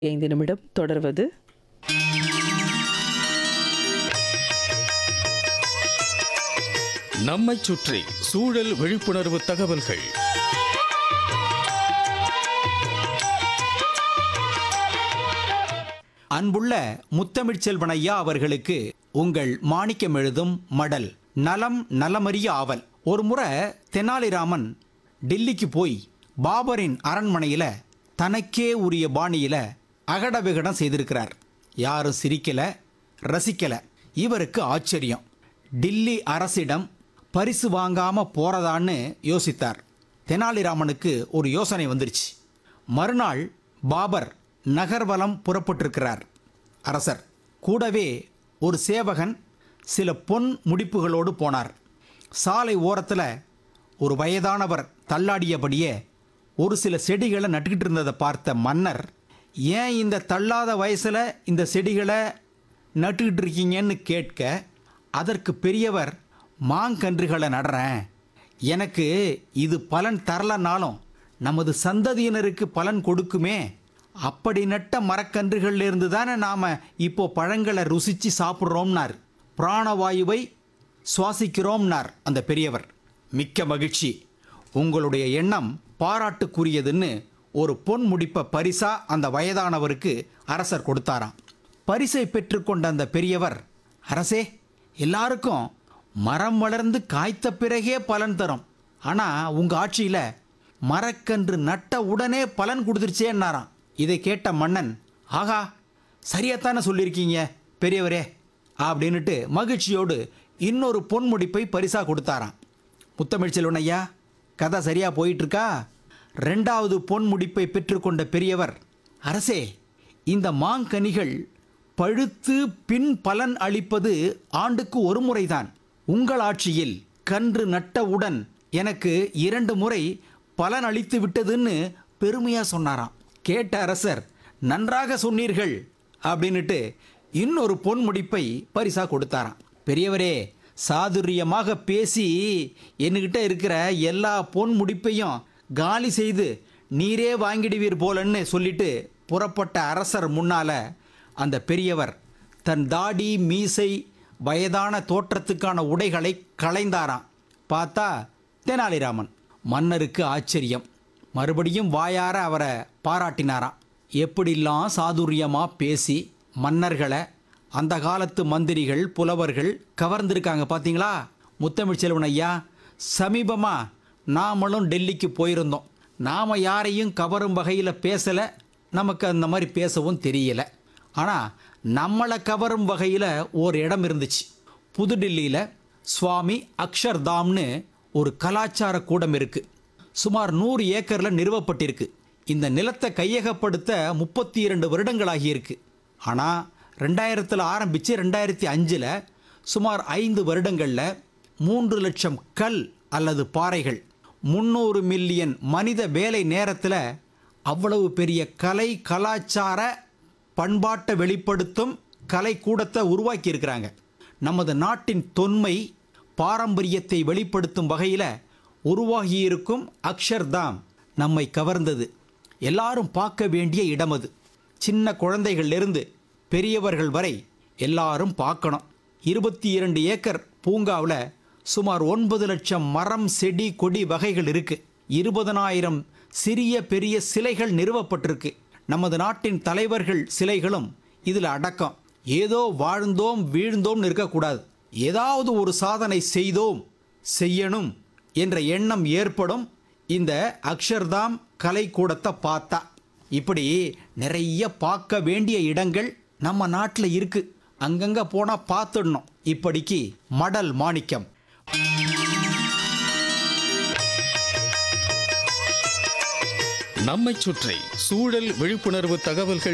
ஐந்து நிமிடம் தொடர்வது நம்மைச் சுற்றி சூழல் விழிப்புணர்வு தகவல்கள் அன்புள்ள முத்தமிழ்ச் செல்வன் ஐயா அவர்களுக்கு உங்கள் மாணிக்கம் எழுதும் மடல் நலம் நலமறிய ஆவல் ஒரு முறை தெனாலிராமன் டெல்லிக்கு போய் பாபரின் அரண்மனையில் தனக்கே உரிய பாணியில் அகட விகடம் செய்திருக்கிறார் யாரும் சிரிக்கல ரசிக்கல இவருக்கு ஆச்சரியம் டில்லி அரசிடம் பரிசு வாங்காம போறதான்னு யோசித்தார் தெனாலிராமனுக்கு ஒரு யோசனை வந்துருச்சு மறுநாள் பாபர் நகர்வலம் புறப்பட்டிருக்கிறார் அரசர் கூடவே ஒரு சேவகன் சில பொன் முடிப்புகளோடு போனார் சாலை ஓரத்தில் ஒரு வயதானவர் தள்ளாடியபடியே ஒரு சில செடிகளை நட்டுக்கிட்டு இருந்ததை பார்த்த மன்னர் ஏன் இந்த தள்ளாத வயசில் இந்த செடிகளை நட்டுக்கிட்டு இருக்கீங்கன்னு கேட்க அதற்கு பெரியவர் மாங்கன்றுகளை நடுறேன் எனக்கு இது பலன் தரலனாலும் நமது சந்ததியினருக்கு பலன் கொடுக்குமே அப்படி நட்ட மரக்கன்றுகள்ல இருந்து தானே நாம இப்போ பழங்களை ருசிச்சு சாப்பிட்றோம்னார் பிராணவாயுவை சுவாசிக்கிறோம்னார் அந்த பெரியவர் மிக்க மகிழ்ச்சி உங்களுடைய எண்ணம் பாராட்டுக்குரியதுன்னு ஒரு பொன் முடிப்ப பரிசா அந்த வயதானவருக்கு அரசர் கொடுத்தாராம் பரிசை பெற்றுக்கொண்ட அந்த பெரியவர் அரசே எல்லாருக்கும் மரம் வளர்ந்து காய்த்த பிறகே பலன் தரும் ஆனா உங்க ஆட்சியில மரக்கன்று நட்ட உடனே பலன் கொடுத்துருச்சேன்னாராம் இதை கேட்ட மன்னன் ஆகா சரியாத்தானே சொல்லியிருக்கீங்க பெரியவரே அப்படின்னுட்டு மகிழ்ச்சியோடு இன்னொரு பொன்முடிப்பை பரிசா கொடுத்தாராம் முத்தமிழ் செல்வன் ஐயா கதை சரியா போயிட்டு இருக்கா ரெண்டாவது பொன் முடிப்பை பெற்றுக்கொண்ட பெரியவர் அரசே இந்த மாங்கனிகள் பழுத்து பின் பலன் அளிப்பது ஆண்டுக்கு ஒரு முறைதான் உங்கள் ஆட்சியில் கன்று நட்டவுடன் எனக்கு இரண்டு முறை பலன் அளித்து விட்டதுன்னு பெருமையா சொன்னாராம் கேட்ட அரசர் நன்றாக சொன்னீர்கள் அப்படின்னுட்டு இன்னொரு பொன் முடிப்பை பரிசா கொடுத்தாராம் பெரியவரே சாதுரியமாக பேசி என்கிட்ட இருக்கிற எல்லா பொன் முடிப்பையும் காலி செய்து நீரே வாங்கிடுவீர் போலன்னு சொல்லிட்டு புறப்பட்ட அரசர் முன்னால அந்த பெரியவர் தன் தாடி மீசை வயதான தோற்றத்துக்கான உடைகளை களைந்தாராம் பார்த்தா தெனாலிராமன் மன்னருக்கு ஆச்சரியம் மறுபடியும் வாயார அவரை பாராட்டினாராம் எப்படிலாம் சாதுரியமா பேசி மன்னர்களை அந்த காலத்து மந்திரிகள் புலவர்கள் கவர்ந்திருக்காங்க பார்த்தீங்களா முத்தமிழ் செல்வன் ஐயா சமீபமா நாமளும் டெல்லிக்கு போயிருந்தோம் நாம யாரையும் கவரும் வகையில் பேசலை நமக்கு அந்த மாதிரி பேசவும் தெரியல ஆனால் நம்மளை கவரும் வகையில் ஒரு இடம் இருந்துச்சு புதுடில்லியில் சுவாமி அக்ஷர்தாம்னு ஒரு கலாச்சார கூடம் இருக்கு சுமார் நூறு ஏக்கரில் நிறுவப்பட்டிருக்கு இந்த நிலத்தை கையகப்படுத்த முப்பத்தி இரண்டு வருடங்களாகி இருக்கு ஆனால் ரெண்டாயிரத்தில் ஆரம்பித்து ரெண்டாயிரத்தி அஞ்சில் சுமார் ஐந்து வருடங்களில் மூன்று லட்சம் கல் அல்லது பாறைகள் முந்நூறு மில்லியன் மனித வேலை நேரத்தில் அவ்வளவு பெரிய கலை கலாச்சார பண்பாட்டை வெளிப்படுத்தும் கலை கூடத்தை உருவாக்கி இருக்கிறாங்க நமது நாட்டின் தொன்மை பாரம்பரியத்தை வெளிப்படுத்தும் வகையில் உருவாகியிருக்கும் அக்ஷர்தாம் நம்மை கவர்ந்தது எல்லாரும் பார்க்க வேண்டிய இடம் அது சின்ன குழந்தைகளிலிருந்து பெரியவர்கள் வரை எல்லாரும் பார்க்கணும் இருபத்தி இரண்டு ஏக்கர் பூங்காவில் சுமார் ஒன்பது லட்சம் மரம் செடி கொடி வகைகள் இருக்கு இருபதனாயிரம் சிறிய பெரிய சிலைகள் நிறுவப்பட்டிருக்கு நமது நாட்டின் தலைவர்கள் சிலைகளும் இதில் அடக்கம் ஏதோ வாழ்ந்தோம் வீழ்ந்தோம்னு இருக்கக்கூடாது ஏதாவது ஒரு சாதனை செய்தோம் செய்யணும் என்ற எண்ணம் ஏற்படும் இந்த அக்ஷர்தாம் கலைக்கூடத்தை பார்த்தா இப்படி நிறைய பார்க்க வேண்டிய இடங்கள் நம்ம நாட்டில் இருக்கு அங்கங்க போனா பார்த்துடணும் இப்படிக்கு மடல் மாணிக்கம் நம்மைச் சுற்றி சூழல் விழிப்புணர்வு தகவல்கள்